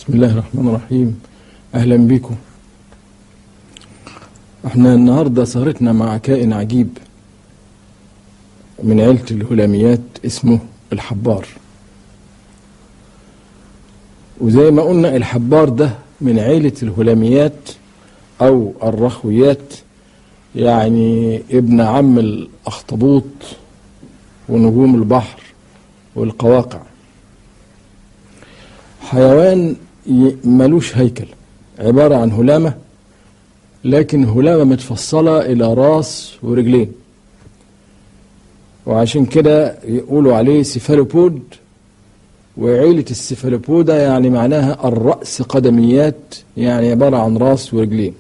بسم الله الرحمن الرحيم اهلا بكم احنا النهارده سهرتنا مع كائن عجيب من عيلة الهلاميات اسمه الحبار وزي ما قلنا الحبار ده من عيلة الهلاميات او الرخويات يعني ابن عم الاخطبوط ونجوم البحر والقواقع حيوان ي- ملوش هيكل عبارة عن هلامة لكن هلامة متفصلة إلى راس ورجلين وعشان كده يقولوا عليه سيفالوبود وعيلة السيفالوبودا يعني معناها الرأس قدميات يعني عبارة عن راس ورجلين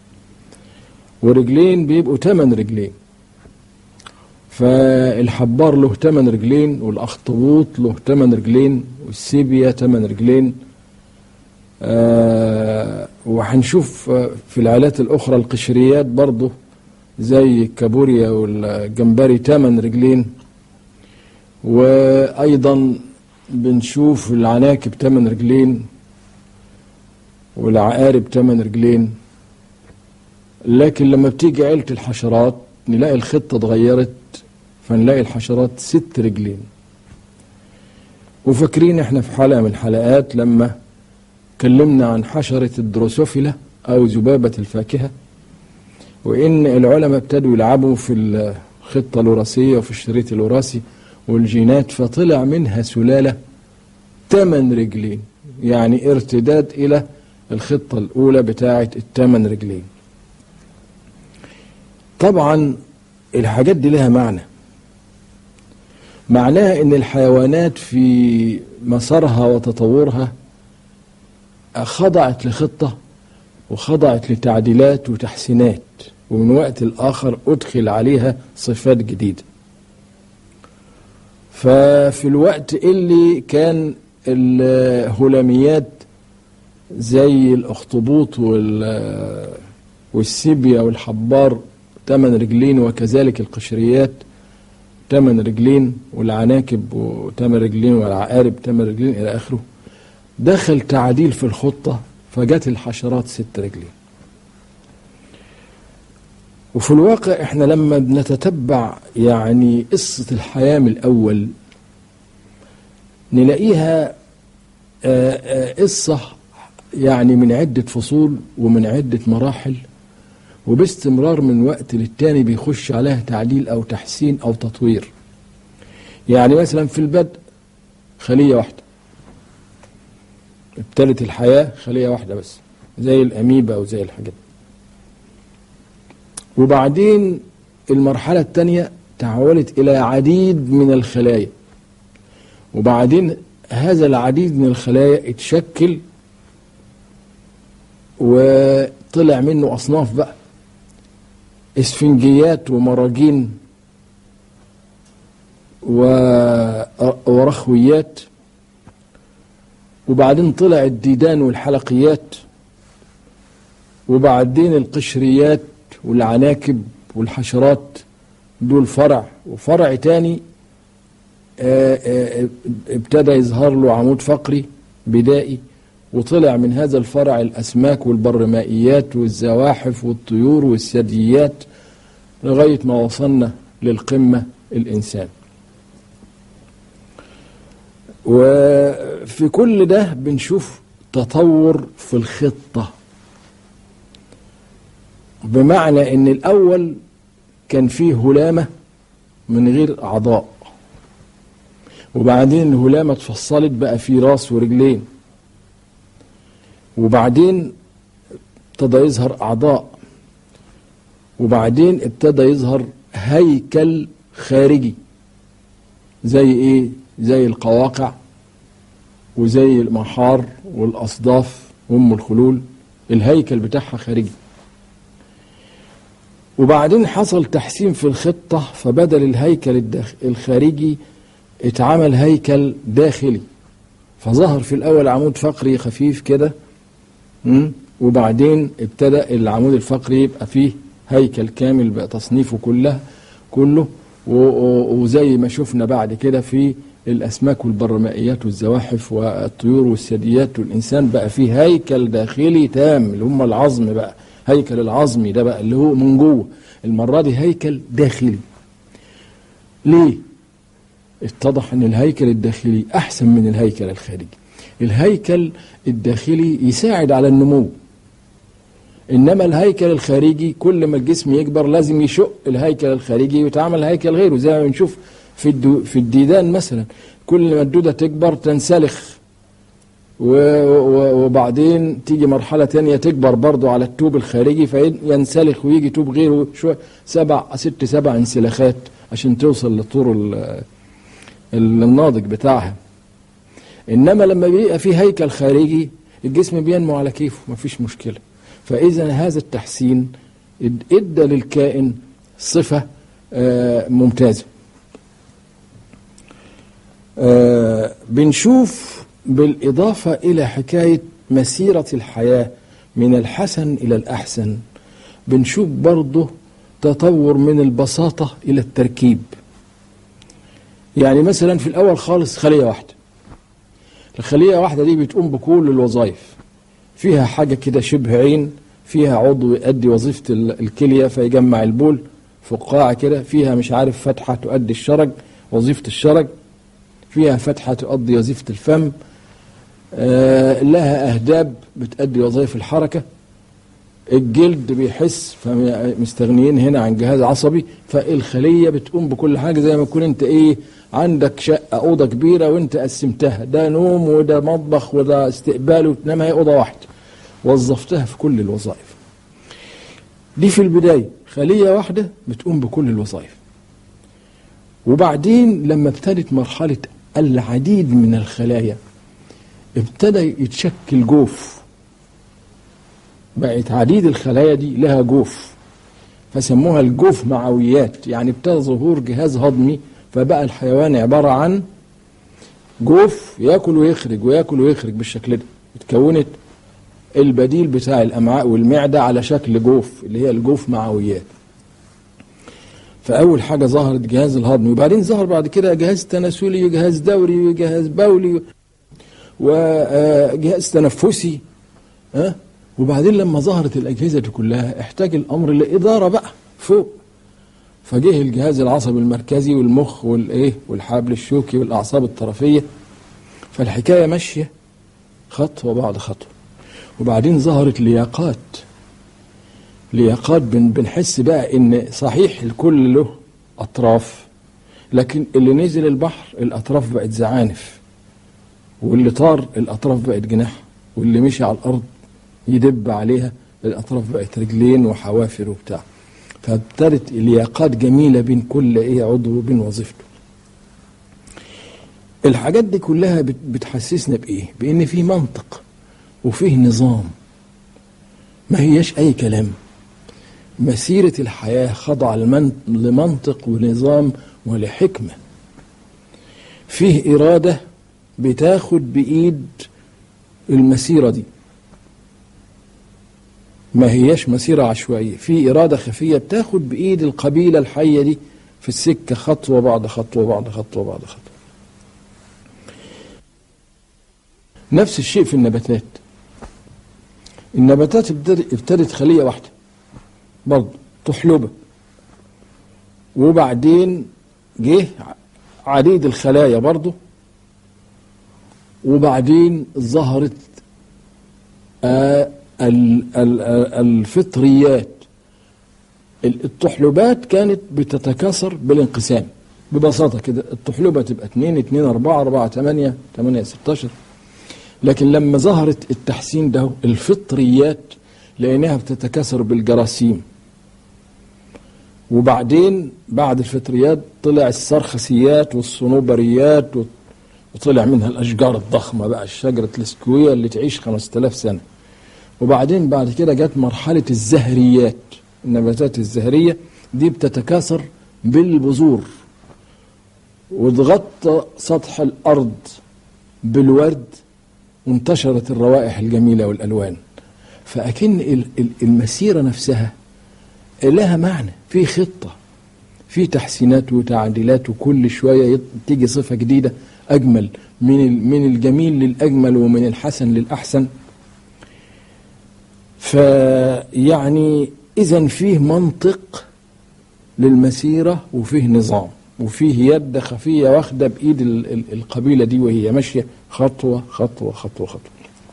ورجلين بيبقوا تمن رجلين فالحبار له تمن رجلين والأخطبوط له تمن رجلين والسيبيا تمن رجلين آه وهنشوف آه، في العائلات الأخرى القشريات برضه زي الكابوريا والجمبري تمن رجلين وأيضا بنشوف العناكب تمن رجلين والعقارب تمن رجلين لكن لما بتيجي عيلة الحشرات نلاقي الخطة اتغيرت فنلاقي الحشرات ست رجلين وفاكرين احنا في حلقة من الحلقات لما اتكلمنا عن حشرة الدروسوفيلا أو ذبابة الفاكهة وإن العلماء ابتدوا يلعبوا في الخطة الوراثية وفي الشريط الوراثي والجينات فطلع منها سلالة ثمان رجلين يعني ارتداد إلى الخطة الأولى بتاعة الثمان رجلين طبعا الحاجات دي لها معنى معناها ان الحيوانات في مسارها وتطورها خضعت لخطة وخضعت لتعديلات وتحسينات ومن وقت الآخر أدخل عليها صفات جديدة ففي الوقت اللي كان الهلاميات زي الأخطبوط وال والسيبيا والحبار تمن رجلين وكذلك القشريات تمن رجلين والعناكب وتمن رجلين والعقارب تمن رجلين إلى آخره دخل تعديل في الخطة فجت الحشرات ست رجلين وفي الواقع احنا لما بنتتبع يعني قصة الحياة من الأول نلاقيها آه، آه، قصة يعني من عدة فصول ومن عدة مراحل وباستمرار من وقت للتاني بيخش عليها تعديل أو تحسين أو تطوير يعني مثلا في البدء خلية واحدة ابتدت الحياة خلية واحدة بس زي الأميبا أو زي الحاجات وبعدين المرحلة الثانية تحولت إلى عديد من الخلايا وبعدين هذا العديد من الخلايا اتشكل وطلع منه أصناف بقى اسفنجيات ومراجين و- ورخويات وبعدين طلع الديدان والحلقيات وبعدين القشريات والعناكب والحشرات دول فرع وفرع تاني آه، آه، ابتدى يظهر له عمود فقري بدائي وطلع من هذا الفرع الأسماك والبرمائيات والزواحف والطيور والثدييات لغاية ما وصلنا للقمة الإنسان وفي كل ده بنشوف تطور في الخطة بمعنى ان الاول كان فيه هلامة من غير اعضاء وبعدين الهلامة اتفصلت بقى فيه راس ورجلين وبعدين ابتدى يظهر اعضاء وبعدين ابتدى يظهر هيكل خارجي زي ايه زي القواقع وزي المحار والاصداف وام الخلول الهيكل بتاعها خارجي وبعدين حصل تحسين في الخطة فبدل الهيكل الداخ... الخارجي اتعمل هيكل داخلي فظهر في الأول عمود فقري خفيف كده م? وبعدين ابتدأ العمود الفقري يبقى فيه هيكل كامل بقى تصنيفه كله كله و- و- وزي ما شفنا بعد كده في الأسماك والبرمائيات والزواحف والطيور والثدييات والإنسان بقى فيه هيكل داخلي تام اللي هم العظم بقى هيكل العظمي ده بقى اللي هو من جوه المرة دي هيكل داخلي ليه؟ اتضح ان الهيكل الداخلي احسن من الهيكل الخارجي الهيكل الداخلي يساعد على النمو انما الهيكل الخارجي كل ما الجسم يكبر لازم يشق الهيكل الخارجي ويتعمل هيكل غيره زي ما بنشوف في الدو في الديدان مثلا كل ما الدودة تكبر تنسلخ وبعدين تيجي مرحلة تانية تكبر برضو على التوب الخارجي فينسلخ ويجي توب غيره شو سبع ست سبع انسلاخات عشان توصل للطور الناضج بتاعها انما لما بيبقى في هيكل خارجي الجسم بينمو على كيفه مفيش مشكله فاذا هذا التحسين ادى للكائن صفه ممتازه بنشوف بالاضافه الى حكايه مسيره الحياه من الحسن الى الاحسن بنشوف برضه تطور من البساطه الى التركيب يعني مثلا في الاول خالص خليه واحده الخليه واحده دي بتقوم بكل الوظائف فيها حاجه كده شبه عين فيها عضو يؤدي وظيفه الكليه فيجمع البول فقاعه كده فيها مش عارف فتحه تؤدي الشرج وظيفه الشرج فيها فتحه تؤدي وظيفه الفم آه لها اهداب بتؤدي وظائف الحركه الجلد بيحس فمستغنيين هنا عن جهاز عصبي فالخليه بتقوم بكل حاجه زي ما تكون انت ايه عندك شقه اوضه كبيره وانت قسمتها ده نوم وده مطبخ وده استقبال انما هي اوضه واحده وظفتها في كل الوظائف دي في البدايه خليه واحده بتقوم بكل الوظائف وبعدين لما ابتدت مرحله العديد من الخلايا ابتدى يتشكل جوف بقت عديد الخلايا دي لها جوف فسموها الجوف معويات يعني ابتدى ظهور جهاز هضمي فبقى الحيوان عبارة عن جوف ياكل ويخرج وياكل ويخرج بالشكل ده اتكونت البديل بتاع الامعاء والمعده على شكل جوف اللي هي الجوف معويات فاول حاجه ظهرت جهاز الهضم وبعدين ظهر بعد كده جهاز تناسلي وجهاز دوري وجهاز بولي وجهاز تنفسي ها وبعدين لما ظهرت الاجهزه دي كلها احتاج الامر لاداره بقى فوق فجه الجهاز العصبي المركزي والمخ والايه والحبل الشوكي والاعصاب الطرفيه فالحكايه ماشيه خطوه بعد خطوه وبعدين ظهرت لياقات لياقات بن بنحس بقى ان صحيح الكل له اطراف لكن اللي نزل البحر الاطراف بقت زعانف واللي طار الاطراف بقت جناح واللي مشي على الارض يدب عليها الاطراف بقت رجلين وحوافر وبتاع فابتدت الياقات جميله بين كل ايه عضو وبين وظيفته الحاجات دي كلها بتحسسنا بايه بان في منطق وفيه نظام ما هيش اي كلام مسيرة الحياة خضع لمنطق ونظام ولحكمة فيه إرادة بتاخد بإيد المسيرة دي ما هيش مسيرة عشوائية في إرادة خفية بتاخد بإيد القبيلة الحية دي في السكة خطوة بعد خطوة بعد خطوة بعد خطوة نفس الشيء في النباتات النباتات ابتدت خلية واحدة برضه طحلبة وبعدين جه عديد الخلايا برضه وبعدين ظهرت آه الفطريات الطحلبات كانت بتتكاثر بالانقسام ببساطة كده الطحلبة تبقى 2 2 4 4 8 8 16 لكن لما ظهرت التحسين ده الفطريات لقيناها بتتكاثر بالجراثيم وبعدين بعد الفطريات طلع السرخسيات والصنوبريات وطلع منها الاشجار الضخمه بقى شجره السكويه اللي تعيش 5000 سنه وبعدين بعد كده جت مرحله الزهريات النباتات الزهريه دي بتتكاثر بالبذور وتغطى سطح الارض بالورد وانتشرت الروائح الجميله والالوان فاكن المسيره نفسها لها معنى في خطه في تحسينات وتعديلات وكل شويه تيجي صفه جديده اجمل من من الجميل للاجمل ومن الحسن للاحسن فيعني اذا فيه منطق للمسيره وفيه نظام وفيه يد خفيه واخده بايد القبيله دي وهي ماشيه خطوه خطوه خطوه خطوه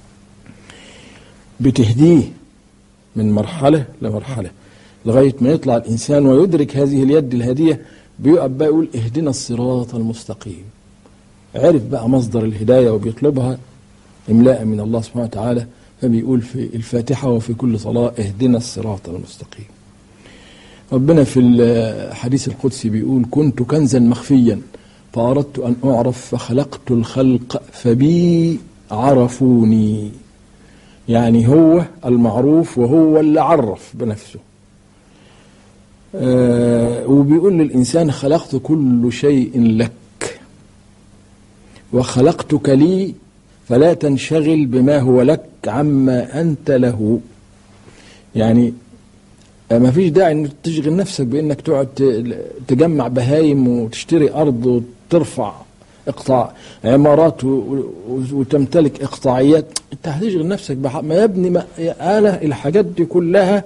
بتهديه من مرحله لمرحله لغايه ما يطلع الانسان ويدرك هذه اليد الهاديه بيقف بقى يقول اهدنا الصراط المستقيم عرف بقى مصدر الهدايه وبيطلبها املاء من الله سبحانه وتعالى فبيقول في الفاتحه وفي كل صلاه اهدنا الصراط المستقيم ربنا في الحديث القدسي بيقول كنت كنزا مخفيا فأردت أن أعرف فخلقت الخلق فبي عرفوني يعني هو المعروف وهو اللي عرف بنفسه آه وبيقول للإنسان خلقت كل شيء لك وخلقتك لي فلا تنشغل بما هو لك عما أنت له يعني ما فيش داعي انك تشغل نفسك بانك تقعد تجمع بهايم وتشتري ارض وترفع اقطاع عمارات وتمتلك اقطاعيات انت هتشغل نفسك بحق ما يا ابني ما يا آلة الحاجات دي كلها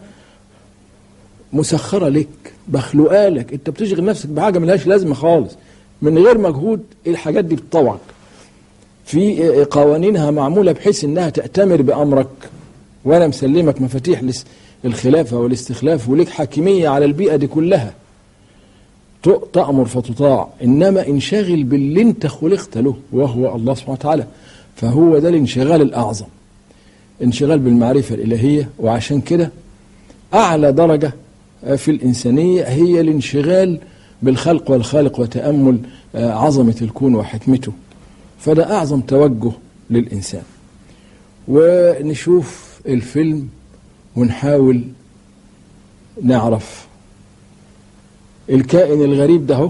مسخرة لك مخلوقة لك انت بتشغل نفسك بحاجة ملهاش لازمة خالص من غير مجهود الحاجات دي بتطوعك في قوانينها معمولة بحيث انها تأتمر بأمرك وانا مسلمك مفاتيح الخلافة والاستخلاف وليك حاكمية على البيئة دي كلها تأمر فتطاع إنما انشغل باللي انت خلقت له وهو الله سبحانه وتعالى فهو ده الانشغال الأعظم انشغال بالمعرفة الإلهية وعشان كده أعلى درجة في الإنسانية هي الانشغال بالخلق والخالق وتأمل عظمة الكون وحكمته فده أعظم توجه للإنسان ونشوف الفيلم ونحاول نعرف الكائن الغريب ده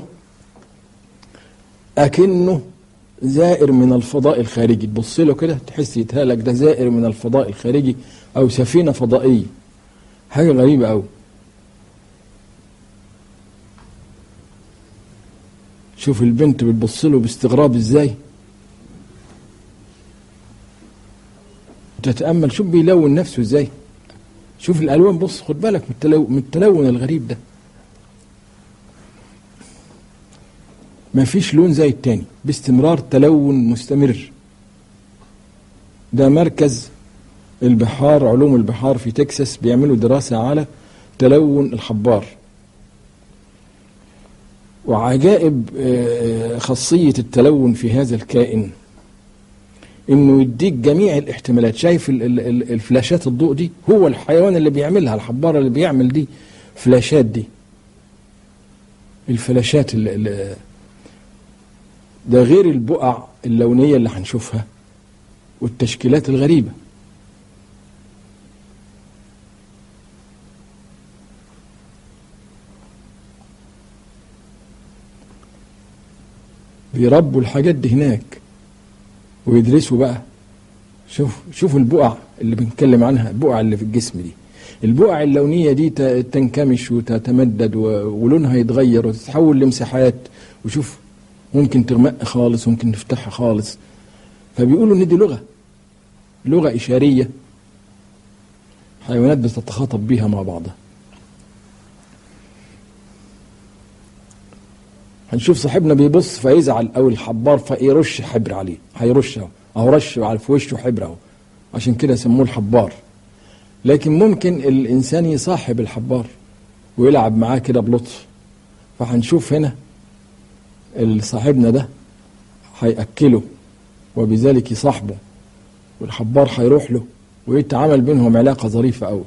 أكنه زائر من الفضاء الخارجي تبص له كده تحس يتهالك ده زائر من الفضاء الخارجي أو سفينة فضائية حاجة غريبة أوي شوف البنت بتبص له باستغراب ازاي تتأمل شوف بيلون نفسه ازاي شوف الالوان بص خد بالك من التلون, من التلون الغريب ده ما فيش لون زي التاني باستمرار تلون مستمر ده مركز البحار علوم البحار في تكساس بيعملوا دراسة على تلون الحبار وعجائب خاصية التلون في هذا الكائن انه يديك جميع الاحتمالات شايف ال ال ال الفلاشات الضوء دي هو الحيوان اللي بيعملها الحبارة اللي بيعمل دي فلاشات دي الفلاشات اللي ده غير البقع اللونية اللي هنشوفها والتشكيلات الغريبة بيربوا الحاجات دي هناك ويدرسوا بقى شوف شوفوا البقع اللي بنتكلم عنها البقع اللي في الجسم دي البقع اللونية دي تنكمش وتتمدد ولونها يتغير وتتحول لمساحات وشوف ممكن تغمق خالص ممكن تفتحها خالص فبيقولوا ان دي لغة لغة إشارية حيوانات بتتخاطب بيها مع بعضها هنشوف صاحبنا بيبص فيزعل او الحبار فيرش حبر عليه هيرش اهو اهو رش على في وشه حبر اهو عشان كده سموه الحبار لكن ممكن الانسان يصاحب الحبار ويلعب معاه كده بلطف فهنشوف هنا صاحبنا ده هيأكله وبذلك يصاحبه والحبار هيروح له ويتعامل بينهم علاقة ظريفة أوي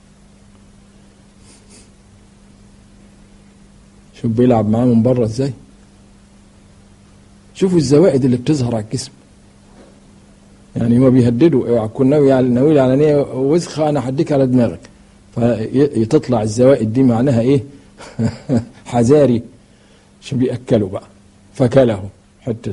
شوف بيلعب معاه من بره ازاي شوفوا الزوائد اللي بتظهر على الجسم يعني هو بيهدده اوعى تكون ناوي على ناوي على نيه وسخه انا هديك على دماغك فتطلع الزوائد دي معناها ايه حذاري عشان بياكلوا بقى فكله حته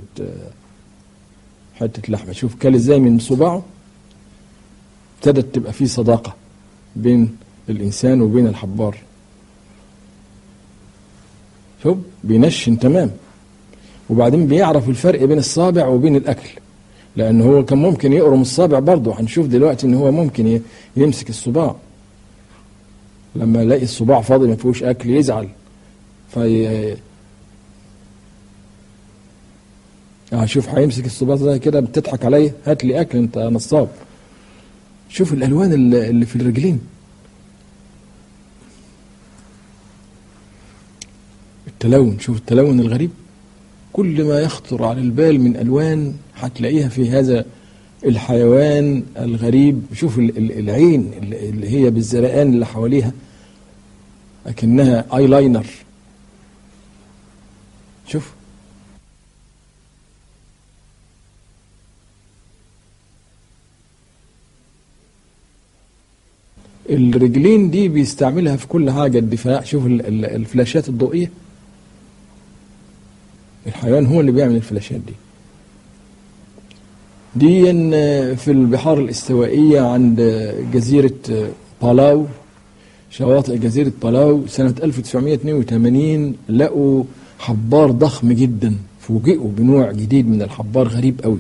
حته لحمه شوف كل ازاي من صباعه ابتدت تبقى في صداقه بين الانسان وبين الحبار هو بينشن تمام وبعدين بيعرف الفرق بين الصابع وبين الاكل لان هو كان ممكن يقرم الصابع برضه هنشوف دلوقتي ان هو ممكن ي- يمسك الصباع لما يلاقي الصباع فاضي ما فيهوش اكل يزعل في اه شوف هيمسك الصباع زي كده بتضحك عليا هات لي اكل انت نصاب شوف الالوان اللي اللي في الرجلين التلون شوف التلون الغريب كل ما يخطر على البال من الوان هتلاقيها في هذا الحيوان الغريب شوف ال- ال- العين اللي اللي هي بالزرقان اللي حواليها اكنها اي لاينر شوف الرجلين دي بيستعملها في كل حاجة الدفاع شوف ال- ال- الفلاشات الضوئية الحيوان هو اللي بيعمل الفلاشات دي دي في البحار الاستوائية عند جزيرة بالاو شواطئ جزيرة بالاو سنة 1982 لقوا حبار ضخم جدا فوجئوا بنوع جديد من الحبار غريب قوي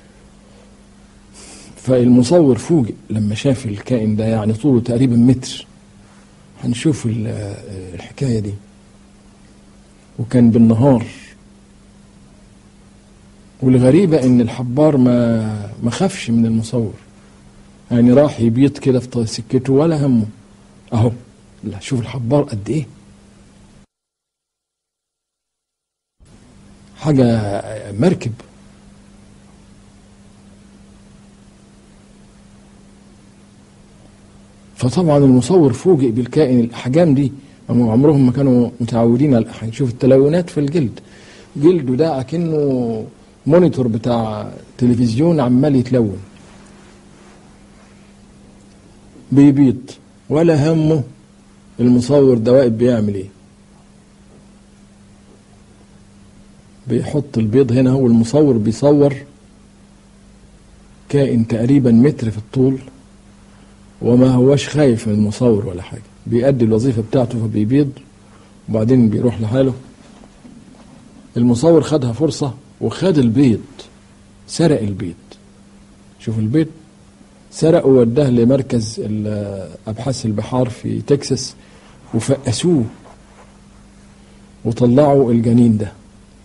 فالمصور فوجئ لما شاف الكائن ده يعني طوله تقريبا متر هنشوف ال- الحكاية دي وكان بالنهار والغريبة ان الحبار ما ما خافش من المصور يعني راح يبيط كده في سكته ولا همه اهو لا شوف الحبار قد ايه حاجة مركب فطبعا المصور فوجئ بالكائن الاحجام دي هم عمرهم ما كانوا متعودين على الأحجام. شوف التلونات في الجلد جلده ده اكنه مونيتور بتاع تلفزيون عمال يتلون بيبيض ولا همه المصور ده واقف بيعمل ايه بيحط البيض هنا هو المصور بيصور كائن تقريبا متر في الطول وما هوش خايف من المصور ولا حاجة بيأدي الوظيفة بتاعته فبيبيض وبعدين بيروح لحاله المصور خدها فرصة وخد البيض سرق البيض شوف البيض سرقه ووداه لمركز ال- أبحاث البحار في تكساس وفقسوه وطلعوا الجنين ده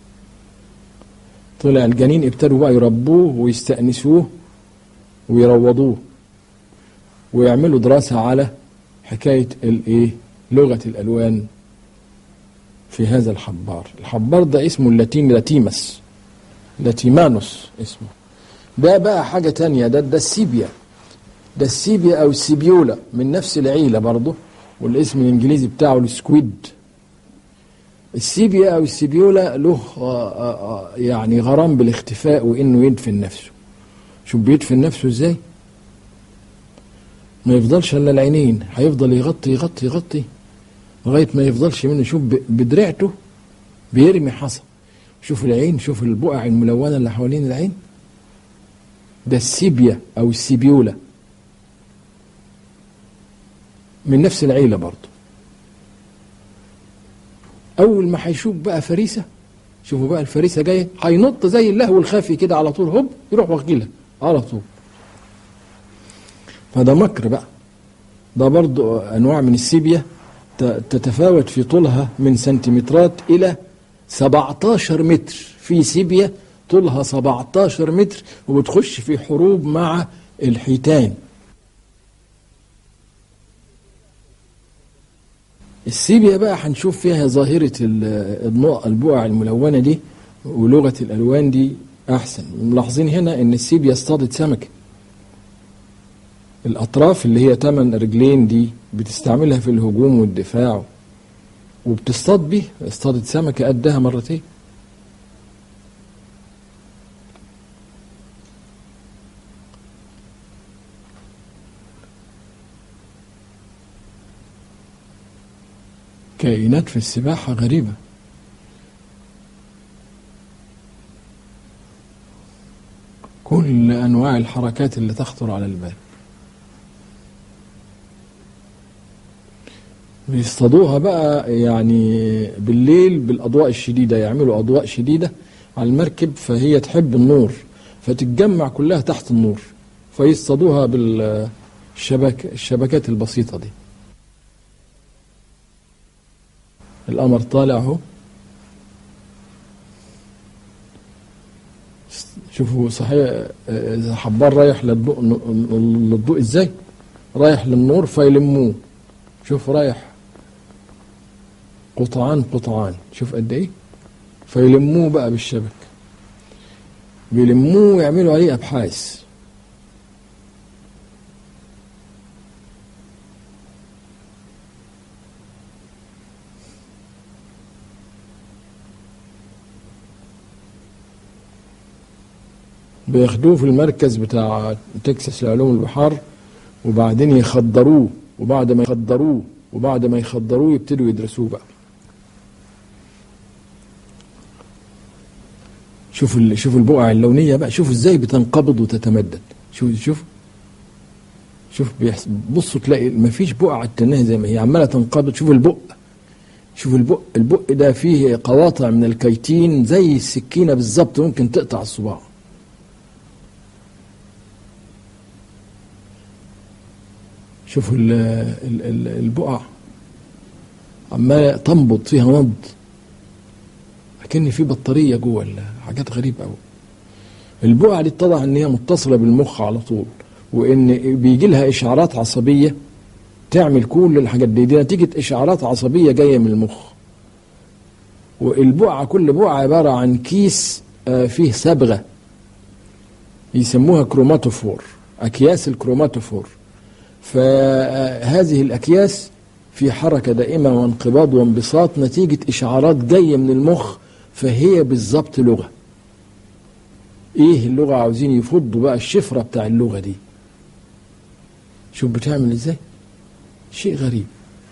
طلع الجنين ابتدوا بقى يربوه ويستأنسوه ويروضوه ويعملوا دراسة على حكاية الايه لغة الألوان في هذا الحبار الحبار ده اسمه اللاتيني لاتيمس لاتيمانوس اسمه ده بقى حاجة تانية ده ده السيبيا ده السيبيا أو السيبيولا من نفس العيلة برضه والاسم الإنجليزي بتاعه السكويد السيبيا أو السيبيولا له آه، آه، آه، يعني غرام بالاختفاء وإنه يدفن نفسه شوف بيدفن نفسه إزاي ما يفضلش الا العينين هيفضل يغطي يغطي يغطي لغايه ما يفضلش منه شوف ب- بدرعته بيرمي حصى شوف العين شوف البقع الملونه اللي حوالين العين ده السيبيا او السيبيولا من نفس العيله برضه اول ما هيشوف بقى فريسه شوفوا بقى الفريسه جايه هينط زي اللهو الخفي كده على طول هوب يروح واخدلها على طول فده مكر بقى ده برضو انواع من السيبيا ت- تتفاوت في طولها من سنتيمترات الى 17 متر في سيبيا طولها 17 متر وبتخش في حروب مع الحيتان السيبيا بقى هنشوف فيها ظاهرة ال- النقط البقع الملونة دي ولغة الألوان دي أحسن ملاحظين هنا إن السيبيا اصطادت سمكة الأطراف اللي هي تمن رجلين دي بتستعملها في الهجوم والدفاع وبتصطاد بيه اصطادت سمكة قدها مرتين كائنات في السباحة غريبة كل أنواع الحركات اللي تخطر على البال بيصطادوها بقى يعني بالليل بالأضواء الشديدة يعملوا أضواء شديدة على المركب فهي تحب النور فتتجمع كلها تحت النور فيصطادوها بالشبك الشبكات البسيطة دي القمر طالع اهو شوفوا صحيح آه، حبار رايح للضوء للضوء ازاي رايح للنور فيلموه شوف رايح قطعان قطعان شوف قد ايه فيلموه بقى بالشبك بيلموه ويعملوا عليه ابحاث بياخدوه في المركز بتاع تكساس لعلوم البحار وبعدين يخدروه وبعد ما يخدروه وبعد ما يخدروه يبتدوا يدرسوه بقى شوف ال... شوف البقع اللونيه بقى شوف ازاي بتنقبض وتتمدد شوف شوف شوف بيحس... بصوا تلاقي ما فيش بقعه على التناه زي ما هي عماله تنقبض شوف البق شوف البق البق ده فيه قواطع من الكيتين زي السكينه بالظبط ممكن تقطع الصباع شوفوا ال- ال- ال- البقع عمالة تنبض فيها نبض أكن في بطارية جوه ال- حاجات غريبة أوي البقع دي اتضح إن هي متصلة بالمخ على طول وإن بيجي لها إشعارات عصبية تعمل كل الحاجات دي دي نتيجة إشعارات عصبية جاية من المخ والبقعة كل بقعة عبارة عن كيس آه، فيه صبغة يسموها كروماتوفور أكياس الكروماتوفور فهذه الأكياس في حركة دائمة وانقباض وانبساط نتيجة إشعارات جاية من المخ فهي بالظبط لغة إيه اللغة عاوزين يفضوا بقى الشفرة بتاع اللغة دي شوف بتعمل إزاي شيء غريب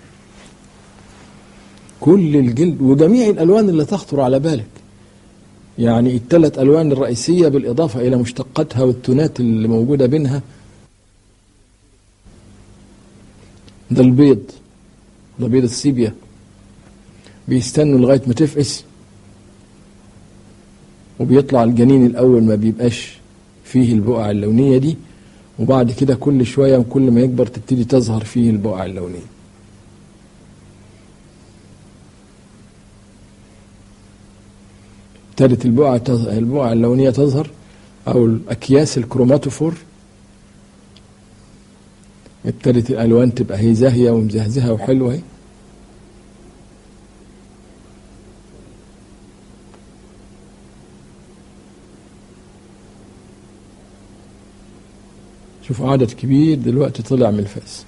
كل الجلد وجميع الألوان اللي تخطر على بالك يعني الثلاث ألوان الرئيسية بالإضافة إلى مشتقاتها والتونات اللي موجودة بينها ده البيض ده بيض السيبيا بيستنوا لغاية ما تفقس وبيطلع الجنين الأول ما بيبقاش فيه البقع اللونية دي وبعد كده كل شوية وكل ما يكبر تبتدي تظهر فيه البقع اللونية ابتدت البقع تظ- البقع اللونية تظهر أو الأكياس الكروماتوفور ابتدت الالوان تبقى هي زاهيه ومزهزهه وحلوه اهي شوف عدد كبير دلوقتي طلع من الفاس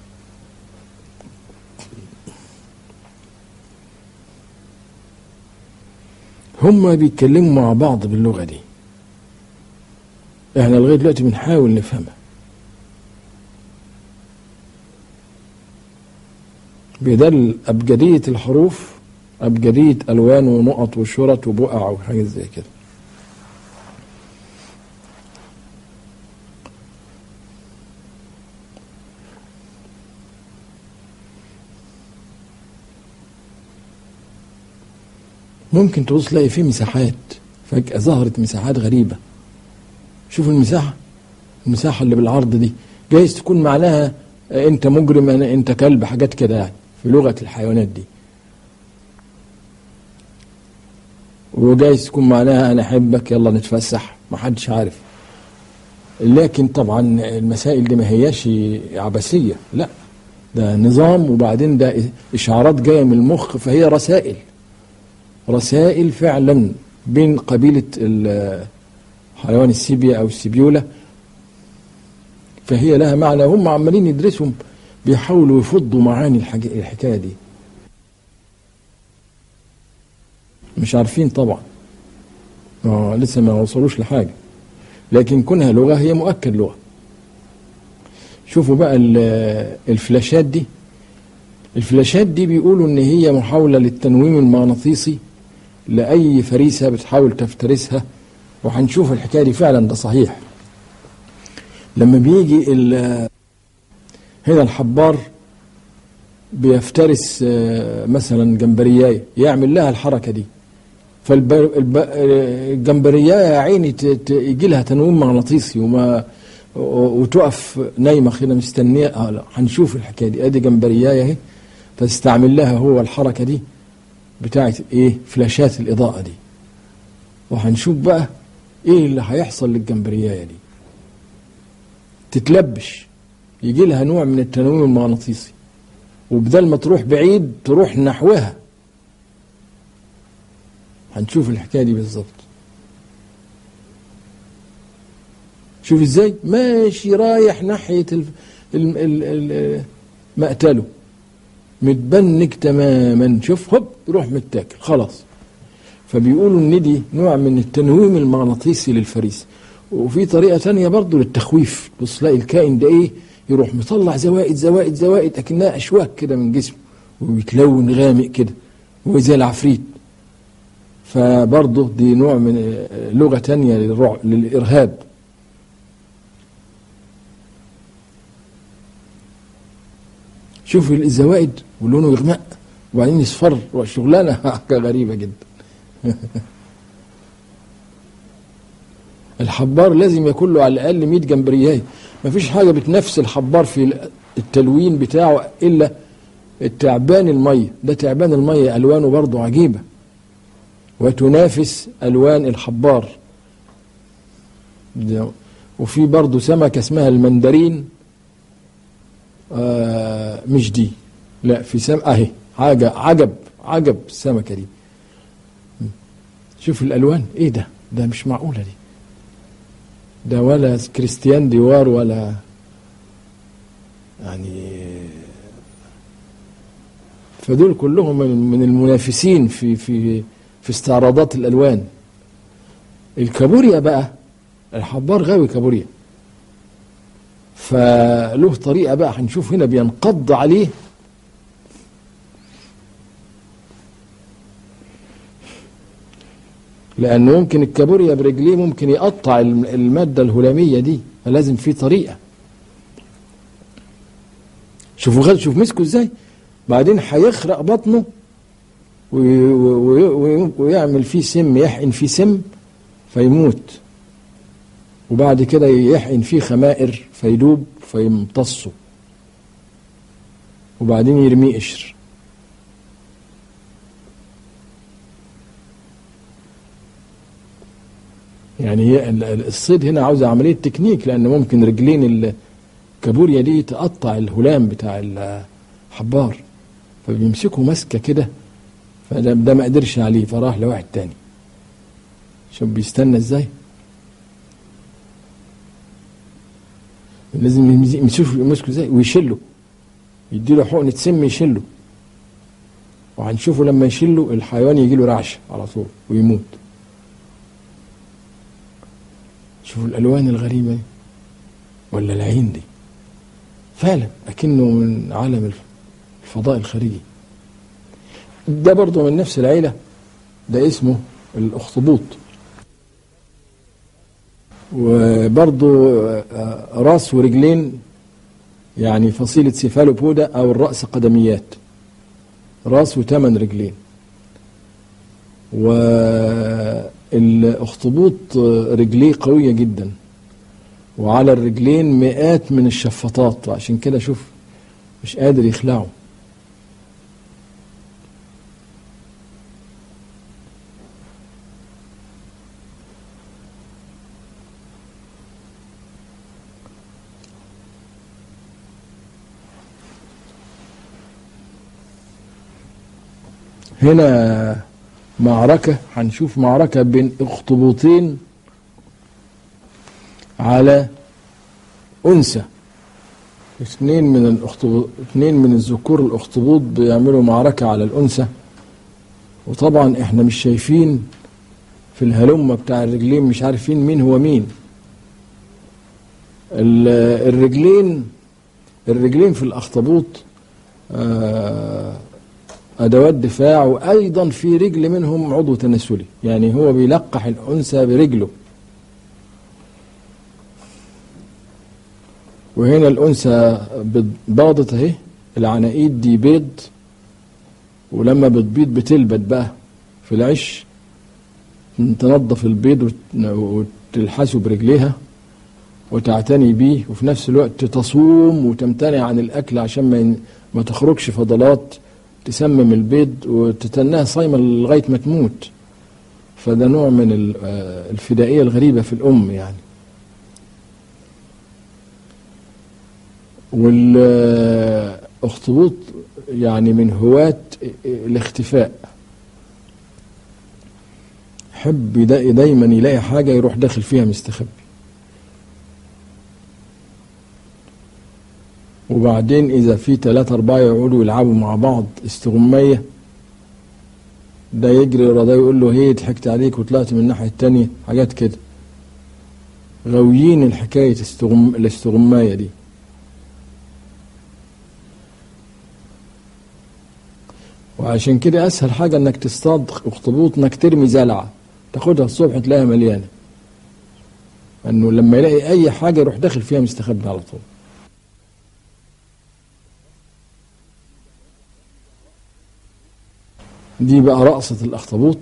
هم بيتكلموا مع بعض باللغه دي احنا لغايه دلوقتي بنحاول نفهمها بيدل أبجدية الحروف أبجدية ألوان ونقط وشرط وبقع وحاجات زي كده ممكن تبص تلاقي فيه مساحات فجأة ظهرت مساحات غريبة شوف المساحة المساحة اللي بالعرض دي جايز تكون معناها انت مجرم أنا انت كلب حاجات كده يعني في لغة الحيوانات دي وجايز تكون معناها انا احبك يلا نتفسح ما حدش عارف لكن طبعا المسائل دي ما هياش عبثية لا ده نظام وبعدين ده اشعارات جاية من المخ فهي رسائل رسائل فعلا بين قبيلة ال- حيوان السيبيا او السيبيولا فهي لها معنى هم عمالين يدرسهم بيحاولوا يفضوا معاني الحاج- الحكايه دي مش عارفين طبعا آه لسه ما وصلوش لحاجه لكن كونها لغه هي مؤكد لغه شوفوا بقى ال- الفلاشات دي الفلاشات دي بيقولوا ان هي محاوله للتنويم المغناطيسي لاي فريسه بتحاول تفترسها وهنشوف الحكايه دي فعلا ده صحيح لما بيجي ال- هنا الحبار بيفترس آه، مثلا جمبرياية يعمل لها الحركة دي فالجمبرياية يا عيني ت- ت- يجي لها تنويم مغناطيسي وما و- وتقف نايمة كده مستنية اه لا هنشوف الحكاية دي ادي جمبرياية اهي فاستعمل لها هو الحركة دي بتاعت ايه فلاشات الإضاءة دي وهنشوف بقى ايه اللي هيحصل للجمبرياية دي تتلبش يجي لها نوع من التنويم المغناطيسي وبدل ما تروح بعيد تروح نحوها هنشوف الحكايه دي بالظبط شوف ازاي ماشي رايح ناحيه ال... ال... ال... ال... مقتله متبنج تماما شوف هوب يروح متاكل خلاص فبيقولوا ان دي نوع من التنويم المغناطيسي للفريسه وفي طريقه تانية برضه للتخويف بص تلاقي الكائن ده ايه يروح مطلع زوائد زوائد زوائد اكنها اشواك كده من جسمه ويتلون غامق كده وزي العفريت فبرضه دي نوع من آه، لغه تانية للرعب للارهاب شوف الزوائد ولونه يغمق وبعدين يصفر شغلانه حاجه غريبه جدا الحبار لازم يكون له على الاقل 100 جمبرياي مفيش حاجه بتنافس الحبار في التلوين بتاعه الا التعبان الميه ده تعبان الميه الوانه برضه عجيبه وتنافس الوان الحبار ده- وفي برضه سمكه اسمها المندرين آه مش دي لا في سم اهي حاجه عجب عجب السمكه دي شوف الالوان ايه ده ده مش معقوله دي ده ولا كريستيان ديوار ولا يعني فدول كلهم من من المنافسين في في في استعراضات الالوان الكابوريا بقى الحبار غاوي كابوريا فله طريقه بقى هنشوف هنا بينقض عليه لأنه ممكن الكابوريا برجليه ممكن يقطع الم- المادة الهلامية دي فلازم في طريقة شوفوا غد شوف مسكه ازاي بعدين هيخرق بطنه وي- وي- وي- ويعمل فيه سم يحقن فيه سم فيموت وبعد كده يحقن فيه خمائر فيدوب فيمتصه وبعدين يرميه قشر يعني هي ال- ال- الصيد هنا عاوز عملية تكنيك لأن ممكن رجلين الكابوريا دي تقطع الهلام بتاع الحبار فبيمسكوا مسكة كده فده ده ما قدرش عليه فراح لواحد تاني شوف بيستنى ازاي لازم يمز- يمسكه يمسكه ازاي ويشله يديله حقنة سم يشله وهنشوفه لما يشله الحيوان يجي له رعشة على طول ويموت شوفوا الالوان الغريبه دي ولا العين دي فعلا اكنه من عالم الف- الفضاء الخارجي ده برضه من نفس العيله ده اسمه الاخطبوط وبرضه آه، راس ورجلين يعني فصيلة سيفالوبودا أو الرأس قدميات راس وثمان رجلين والأخطبوط رجليه قوية جدا وعلى الرجلين مئات من الشفاطات وعشان كده شوف مش قادر يخلعه هنا معركة هنشوف معركة بين اخطبوطين على أنثى اثنين من الاخطبوط اثنين من الذكور الاخطبوط بيعملوا معركة على الأنثى وطبعا احنا مش شايفين في الهلمة بتاع الرجلين مش عارفين مين هو مين ال- الرجلين الرجلين في الأخطبوط آه أدوات دفاع وأيضا في رجل منهم عضو تناسلي يعني هو بيلقح الأنثى برجله وهنا الأنثى باضت أهي العناقيد دي بيض ولما بتبيض بتلبد بقى في العش تنظف البيض وت- وتلحسه برجليها وتعتني بيه وفي نفس الوقت تصوم وتمتنع عن الأكل عشان ما, ين- ما تخرجش فضلات تسمم البيض وتتناها صايمة لغاية ما تموت فده نوع من ال- آه، الفدائية الغريبة في الأم يعني والأخطبوط يعني من هواة الاختفاء حب يدا- دايما يلاقي حاجة يروح داخل فيها مستخبي وبعدين إذا في ثلاثة أربعة يقعدوا يلعبوا مع بعض استغمية ده يجري ورا ده يقول له هي ضحكت عليك وطلعت من الناحية التانية حاجات كده غاويين الحكاية استغم... الاستغماية دي وعشان كده أسهل حاجة إنك تصطاد أخطبوط إنك ترمي زلعة تاخدها الصبح تلاقيها مليانة إنه لما يلاقي أي حاجة يروح داخل فيها مستخبي على طول دي بقى رقصة الأخطبوط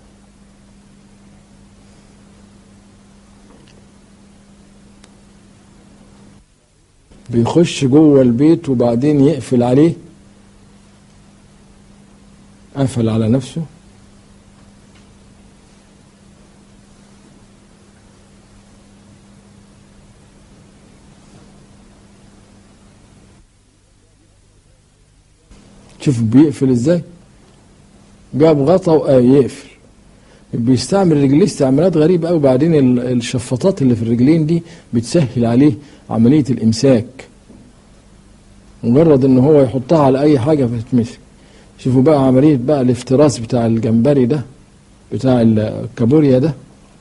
بيخش جوه البيت وبعدين يقفل عليه قفل على نفسه شوف بيقفل ازاي جاب غطا ويقفل بيستعمل رجليه استعمالات غريبة قوي بعدين ال- الشفاطات اللي في الرجلين دي بتسهل عليه عملية الإمساك مجرد ان هو يحطها على اي حاجة فتتمسك شوفوا بقى عملية بقى الافتراس بتاع الجمبري ده بتاع الكابوريا ده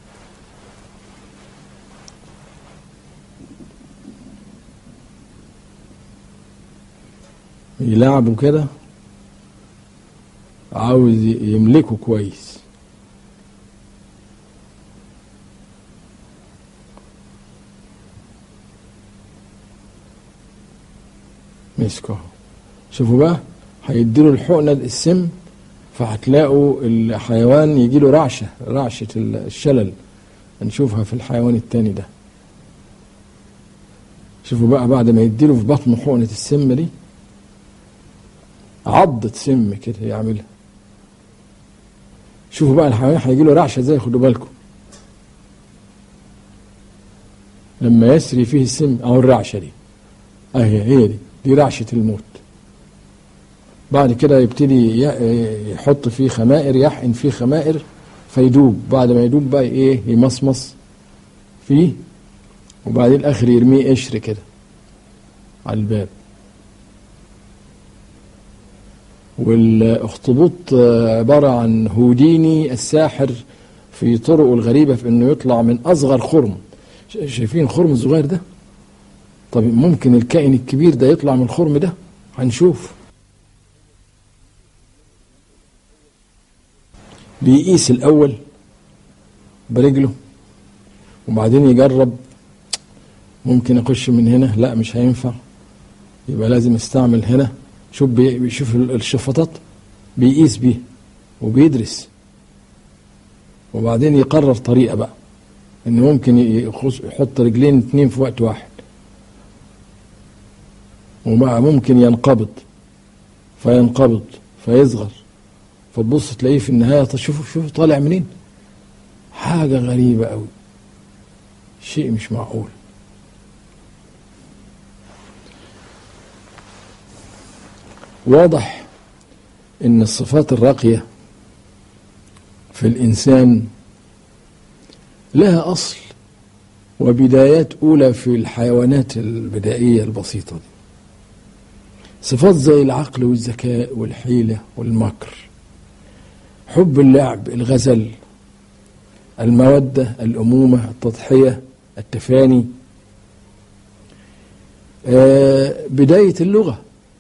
يلعبوا كده عاوز يملكه كويس مسكه شوفوا بقى هيديله الحقنة السم فهتلاقوا الحيوان يجيله رعشة رعشة الشلل هنشوفها في الحيوان التاني ده شوفوا بقى بعد ما يديله في بطنه حقنة السم دي عضة سم كده يعملها شوفوا بقى الحيوان هيجيله رعشة ازاي خدوا بالكم لما يسري فيه السم او الرعشة دي اهي هي دي دي رعشة الموت بعد كده يبتدي ي- يحط فيه خمائر يحقن فيه خمائر فيدوب بعد ما يدوب بقى ايه يمصمص فيه وبعدين الاخر يرميه قشر كده على الباب والاخطبوط آه، عبارة عن هوديني الساحر في طرقه الغريبة في انه يطلع من اصغر خرم ش- شايفين الخرم الصغير ده طب ممكن الكائن الكبير ده يطلع من الخرم ده هنشوف بيقيس الأول برجله وبعدين يجرب ممكن أخش من هنا لا مش هينفع يبقى لازم استعمل هنا شوف بي- بيشوف ال- الشفاطات بيقيس بيه وبيدرس وبعدين يقرر طريقة بقى إن ممكن يخش- يحط رجلين اتنين في وقت واحد وبقى ممكن ينقبض فينقبض فيصغر فتبص تلاقيه في النهاية طب شوفوا شوفوا طالع منين حاجة غريبة قوي شيء مش معقول واضح ان الصفات الراقية في الانسان لها اصل وبدايات اولى في الحيوانات البدائية البسيطة دي صفات زي العقل والذكاء والحيلة والمكر حب اللعب الغزل المودة الأمومة التضحية التفاني آه، بداية اللغة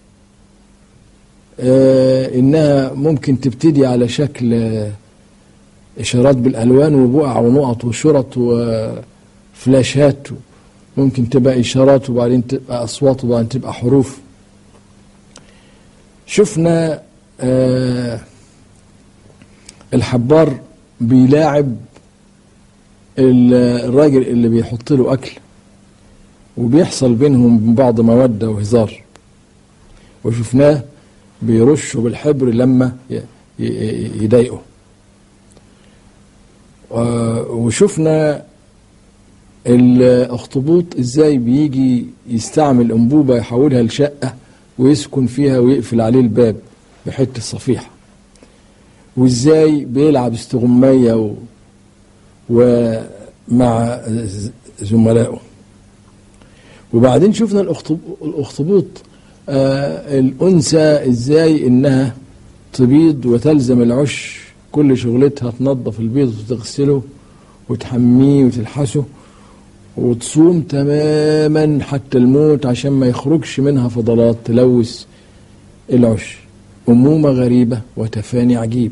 آه، إنها ممكن تبتدي على شكل آه، إشارات بالألوان وبقع ونقط وشرط وفلاشات ممكن تبقى إشارات وبعدين تبقى أصوات وبعدين تبقى حروف شفنا آه الحبار بيلاعب الراجل اللي بيحط له اكل وبيحصل بينهم بعض موده وهزار وشفناه بيرشه بالحبر لما يضايقه وشفنا الاخطبوط ازاي بيجي يستعمل انبوبه يحولها لشقه ويسكن فيها ويقفل عليه الباب بحته صفيحه وازاي بيلعب استغمايه و... ومع زملائه وبعدين شفنا الاخطبوط آه الانثى ازاي انها تبيض وتلزم العش كل شغلتها تنظف البيض وتغسله وتحميه وتلحسه وتصوم تماما حتى الموت عشان ما يخرجش منها فضلات تلوث العش أمومة غريبة وتفاني عجيب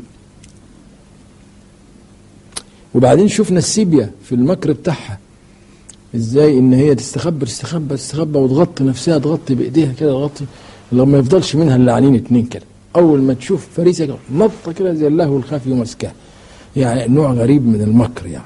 وبعدين شفنا السيبيا في المكر بتاعها ازاي ان هي تستخبى تستخبى تستخبى وتغطي نفسها تغطي بايديها كده تغطي لما ما يفضلش منها الا عينين اتنين كده اول ما تشوف فريسه كده نطه كده زي اللهو الخفي وماسكاها يعني نوع غريب من المكر يعني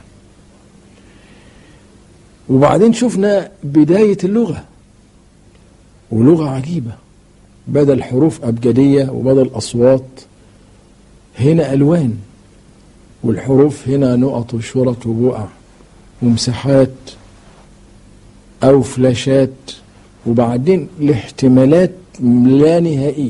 وبعدين شفنا بداية اللغة ولغة عجيبة بدل حروف أبجدية وبدل أصوات هنا ألوان والحروف هنا نقط وشرط وبقع ومساحات أو فلاشات وبعدين الاحتمالات لا نهائية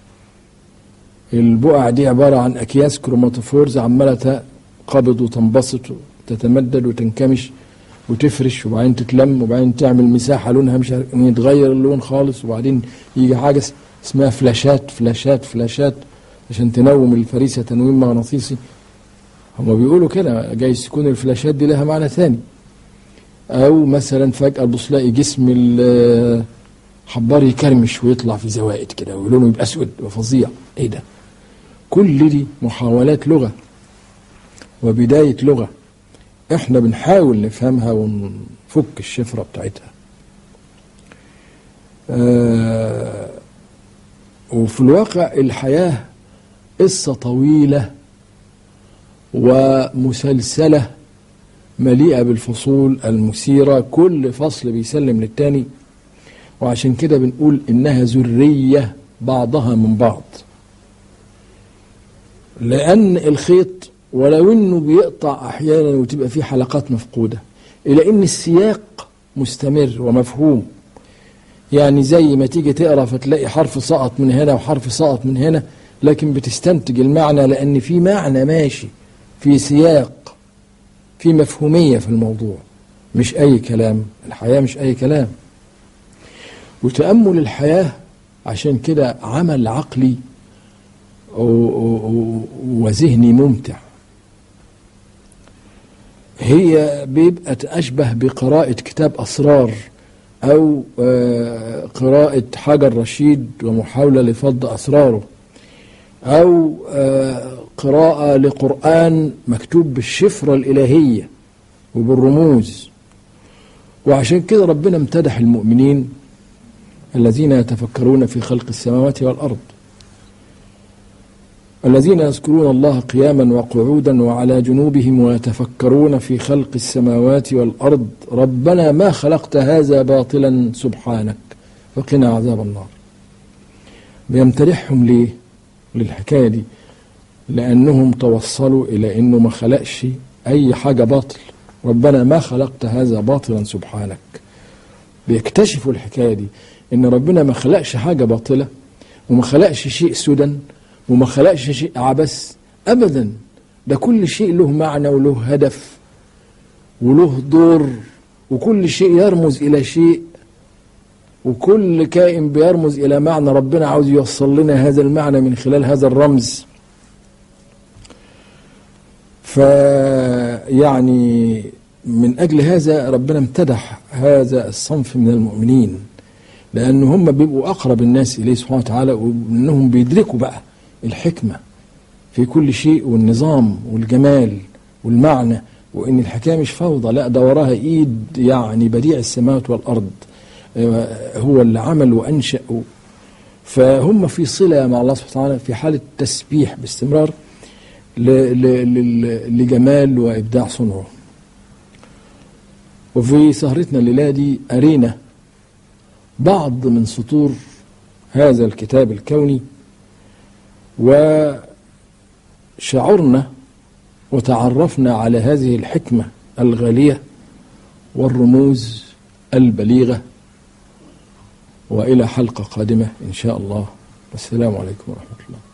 البقع دي عبارة عن أكياس كروماتوفورز عمالة تنقبض وتنبسط وتتمدد وتنكمش وتفرش وبعدين تتلم وبعدين تعمل مساحة لونها مش يتغير اللون خالص وبعدين يجي حاجة اسمها فلاشات فلاشات فلاشات عشان تنوم الفريسة تنويم مغناطيسي هما بيقولوا كده جايز تكون الفلاشات دي لها معنى ثاني أو مثلا فجأة تبص تلاقي جسم الحبار يكرمش ويطلع في زوائد كده ولونه يبقى أسود وفظيع إيه ده؟ كل دي محاولات لغة وبداية لغة احنا بنحاول نفهمها ونفك الشفرة بتاعتها آه وفي الواقع الحياة قصة طويلة ومسلسلة مليئة بالفصول المثيرة كل فصل بيسلم للتاني وعشان كده بنقول إنها ذرية بعضها من بعض لأن الخيط ولو انه بيقطع احيانا وتبقى فيه حلقات مفقوده الا ان السياق مستمر ومفهوم يعني زي ما تيجي تقرا فتلاقي حرف سقط من هنا وحرف سقط من هنا لكن بتستنتج المعنى لان في معنى ماشي في سياق في مفهوميه في الموضوع مش اي كلام الحياه مش اي كلام وتامل الحياه عشان كده عمل عقلي وذهني ممتع هي بيبقى أشبه بقراءة كتاب أسرار أو قراءة حجر رشيد ومحاولة لفض أسراره أو قراءة لقرآن مكتوب بالشفرة الإلهية وبالرموز وعشان كده ربنا امتدح المؤمنين الذين يتفكرون في خلق السماوات والأرض الذين يذكرون الله قياما وقعودا وعلى جنوبهم ويتفكرون في خلق السماوات والارض ربنا ما خلقت هذا باطلا سبحانك فقنا عذاب النار بيمتدحهم ليه للحكايه دي لانهم توصلوا الى انه ما خلقش اي حاجه باطل ربنا ما خلقت هذا باطلا سبحانك بيكتشفوا الحكايه دي ان ربنا ما خلقش حاجه باطله وما خلقش شيء سدى وما خلقش شيء عبث ابدا ده كل شيء له معنى وله هدف وله دور وكل شيء يرمز الى شيء وكل كائن بيرمز الى معنى ربنا عاوز يوصل لنا هذا المعنى من خلال هذا الرمز فيعني من اجل هذا ربنا امتدح هذا الصنف من المؤمنين لان هم بيبقوا اقرب الناس اليه سبحانه وتعالى وانهم بيدركوا بقى الحكمة في كل شيء والنظام والجمال والمعنى وإن الحكاية مش فوضى لا ده وراها إيد يعني بديع السماوات والأرض هو اللي عمل وأنشأ فهم في صلة مع الله سبحانه وتعالى في حالة تسبيح باستمرار ل- ل- ل- لجمال وإبداع صنعه وفي سهرتنا الليلة دي أرينا بعض من سطور هذا الكتاب الكوني وشعرنا وتعرفنا على هذه الحكمة الغالية والرموز البليغة وإلى حلقة قادمة إن شاء الله والسلام عليكم ورحمة الله